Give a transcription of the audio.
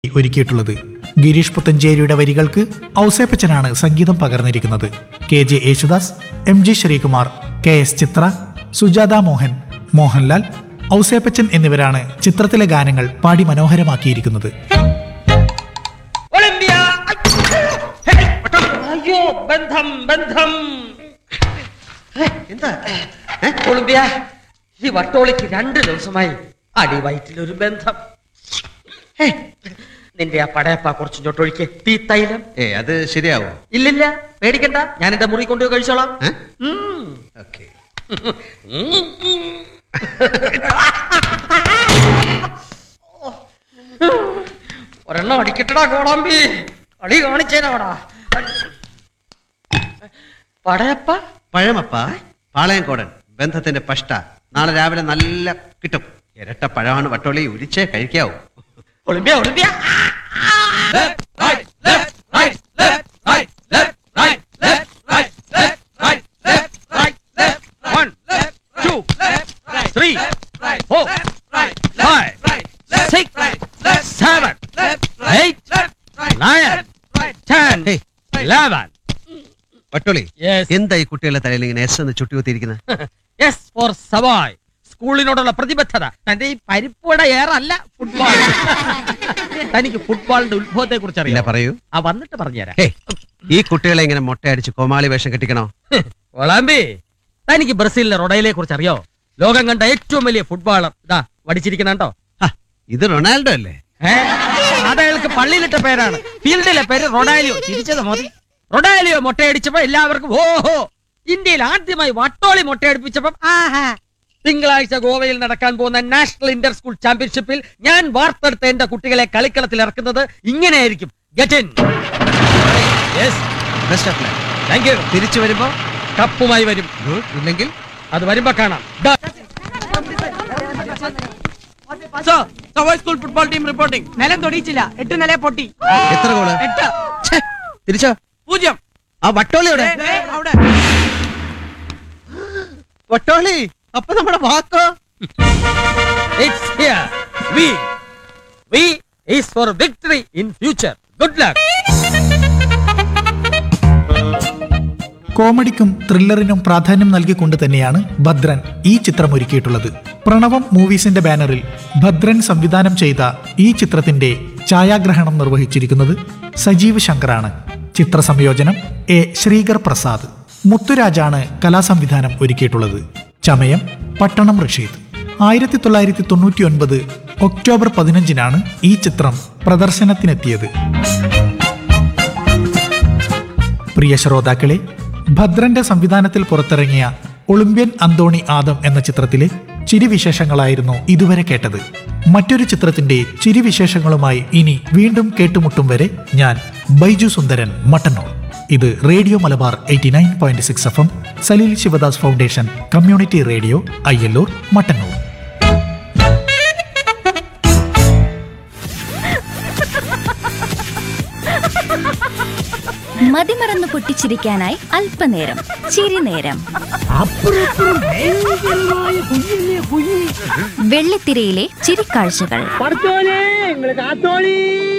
ഒരുക്കിയിട്ടുള്ളത് ഗിരീഷ് പുത്തഞ്ചേരിയുടെ വരികൾക്ക് ഔസേപ്പച്ചനാണ് സംഗീതം പകർന്നിരിക്കുന്നത് K J Yesudas M G Sreekumar K S Chithra Sujatha Mohan Mohanlal Ouseppachan എന്നിവരാണ് ചിത്രത്തിലെ ഗാനങ്ങൾ പാടി മനോഹരമാക്കിയിരിക്കുന്നത് ഒളിമ്പിയ ഹേയ്, അയ്യോ ബന്ധം ബന്ധം എന്താ ഒളിമ്പിയ ഈ വട്ടോളിക്ക് രണ്ട് ദിവസമായി അടിവയറ്റിലൊരു ബന്ധം ഹേയ്, നിന്റെ ആ പടയപ്പ കുറച്ച് ചൊട്ടൊഴിക്ക് തീത്തൈലം ഏ അത് ശരിയാവോ ഇല്ലില്ല പേടിക്കണ്ട ഞാൻ എന്റെ മുറി കൊണ്ടുപോയി കഴിച്ചോളാം ഏ? ഉം. ഓക്കെ ഒരെണ്ണം അടിക്കട്ടടാ കോടാമ്പി കളി കാണിച്ചേനാടാ പടയപ്പ പഴമപ്പ പാളയംകോടൻ ബന്ധത്തിന്റെ പഷ്ട നാളെ രാവിലെ നല്ല കിട്ടും ഇരട്ട പഴമാണ് വട്ടോളി ഉരിച്ചേ കഴിക്കാവൂ Olympia Olympia One, two, three, four, five, six, seven, eight, nine, ten, eleven. Vattoli Yes. എന്താ ഈ കുട്ടികളുടെ തലയിൽ ഇങ്ങനെ എസ് എന്ന് ചുട്ടികുത്തിയിരിക്കുന്നത് എസ് ഫോർ സവായ് സ്കൂളിനോടുള്ള പ്രതിബദ്ധത തന്റെ ഈ പരിപ്പുവട ഏറല്ല ഫുട്ബോൾ തനിക്ക് ഫുട്ബോളിന്റെ ഉത്ഭവത്തെ കുറിച്ച് ഇല്ല അറിയാം പറയൂ ആ വന്നിട്ട് പറഞ്ഞുതരാം ഹേ ഈ കുട്ടികളെ ഇങ്ങനെ മൊട്ടയടിച്ച് കോമാളി വേഷം കെട്ടിക്കണോ ഒളാമ്പി തനിക്ക് ബ്രസീലിലെ റൊഡയിലെ കുറിച്ച് അറിയോ ലോകം കണ്ട ഏറ്റവും വലിയ ഫുട്ബോളർ ഇതാ വടിച്ചിരിക്കണോ ഹ, ഇത് റൊണാൾഡോ അല്ലേ അതയാൾക്ക് പള്ളിയിലിട്ട പേരാണ് ഫീൽഡിലെ പേര് റൊഡാലിയോ ചിരിച്ചത് മതി റൊഡാലിയോ മുട്ടയടിച്ചപ്പോ എല്ലാവർക്കും ഓഹോ ഇന്ത്യയിൽ ആദ്യമായി വട്ടോളി മുട്ടയടിപ്പിച്ചപ്പം ആഹാ തിങ്കളാഴ്ച ഗോവയിൽ നടക്കാൻ പോകുന്ന നാഷണൽ ഇന്റർ സ്കൂൾ ചാമ്പ്യൻഷിപ്പിൽ ഞാൻ വാർത്തെടുത്ത എന്റെ കുട്ടികളെ കളിക്കളത്തിൽ ഇറക്കുന്നത് ഇങ്ങനെയായിരിക്കും get in best of luck thank you തിരിച്ചു വരുമ്പോ കപ്പുമായി വരും good, ഇല്ലെങ്കിൽ അത് വരുമ്പോ കാണാം സ്കൂൾ ഫുട്ബോൾ ടീം റിപ്പോർട്ടിംഗ് നിലം തൊടിയിച്ചില്ല എട്ട് നില പൊട്ടി എത്ര ഗോള് എട്ട് ഛേ, തിരിച്ചോ പൂജ്യം ആ വട്ടോളി എവിടെ ദേ, ദേ, അവിടെ വട്ടോളി അപ്പൊ നമ്മുടെ വാക്കോ It's here. We. We is for victory in future. Good luck. കോമഡിക്കും ത്രില്ലറിനും പ്രാധാന്യം നൽകിക്കൊണ്ട് തന്നെയാണ് ഭദ്രൻ ഈ ചിത്രം ഒരുക്കിയിട്ടുള്ളത് പ്രണവം മൂവീസിന്റെ ബാനറിൽ ഭദ്രൻ സംവിധാനം ചെയ്ത ഈ ചിത്രത്തിന്റെ ഛായാഗ്രഹണം നിർവഹിച്ചിരിക്കുന്നത് സജീവ് ശങ്കറാണ് ചിത്ര സംയോജനം എ ശ്രീകർ പ്രസാദ് മുത്തുരാജാണ് കലാസംവിധാനം ഒരുക്കിയിട്ടുള്ളത് ചമയം പട്ടണം റഷീദ് ആയിരത്തി തൊള്ളായിരത്തി തൊണ്ണൂറ്റി ഒൻപത് ഒക്ടോബർ പതിനഞ്ചിനാണ് ഈ ചിത്രം പ്രദർശനത്തിനെത്തിയത് പ്രിയ ശ്രോതാക്കളെ ഭദ്രന്റെ സംവിധാനത്തിൽ പുറത്തിറങ്ങിയ ഒളിമ്പ്യൻ അന്തോണി ആദം എന്ന ചിത്രത്തിലെ ചിരിവിശേഷങ്ങളായിരുന്നു ഇതുവരെ കേട്ടത് മറ്റൊരു ചിത്രത്തിന്റെ ചിരിവിശേഷങ്ങളുമായി ഇനി വീണ്ടും കേട്ടുമുട്ടും വരെ ഞാൻ ബൈജു സുന്ദരൻ മട്ടന്നൂർ ഇത് radio Malabar eighty nine point six F M Saleel Sivadas foundation community radio Ayyallur Mattannur മതിമറന്ന് പൊട്ടിച്ചിരിക്കാനായി അല്പനേരം ചിരിനേരം വെള്ളിത്തിരയിലെ ചിരിക്കാഴ്ചകൾ